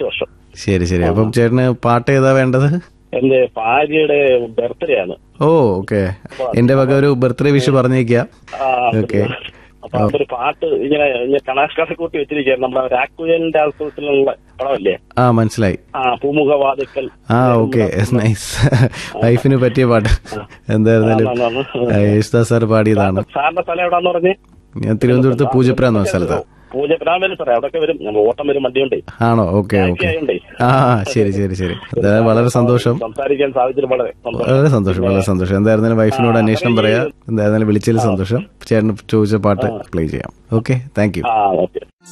പത്ത് വർഷം ശരി ശരി അപ്പം ചേട്ടന് പാട്ട് ഏതാ വേണ്ടത് എന്റെ ഭാര്യയുടെ ബർത്ത്ഡേ ആണ് ഓ ഓക്കെ എന്റെ വക ഒരു ബർത്ത്ഡേ വിഷ് പറഞ്ഞേക്കാം ആ, ഓക്കെ അപ്പൊ അതൊരു പാട്ട് ഇങ്ങനെ ഇങ്ങനെ കണാഷ്കാരെ കൂട്ടി വെച്ചിരിക്കുകയാണ് നമ്മുടെ രാക്കുയന്റെ ആൾക്കൂട്ടത്തിലുള്ള പടമല്ലേ ആ മനസ്സിലായി ആ പൂമുഖവാതിക്കൽ ആ ഓക്കെ നൈസ് വൈഫിന് പറ്റിയ പാട്ട് എന്തായിരുന്നാലും ആ, ആ, ആ. യേശുദാസ് സാർ പാടിയതാണ് സാറിന്റെ സ്ഥലം എവിടാന്ന് പറഞ്ഞേ ഞാൻ തിരുവനന്തപുരത്ത് പൂജപ്പുര എന്ന സ്ഥലത്ത് പൂജപ്പുരാൻ വരും സാറേ അവിടെയൊക്കെ വരും നമ്മൾ ഓട്ടം വരും വണ്ടിയുണ്ടേ ആണോ ഓക്കെ ഓക്കെ ആയോണ്ടേ ആ ശരി ശരി ശരി എന്തായാലും വളരെ സന്തോഷം സംസാരിക്കാൻ സാധിച്ചത് വളരെ സന്തോഷം വളരെ സന്തോഷം വളരെ സന്തോഷം എന്തായിരുന്നാലും വൈഫിനോട് അന്വേഷണം പറയാം എന്തായിരുന്നാലും വിളിച്ചതിൽ സന്തോഷം ചേട്ടന് ചോദിച്ച പാട്ട് പ്ലേ ചെയ്യാം ഓക്കെ താങ്ക് യു ആ ഓക്കെ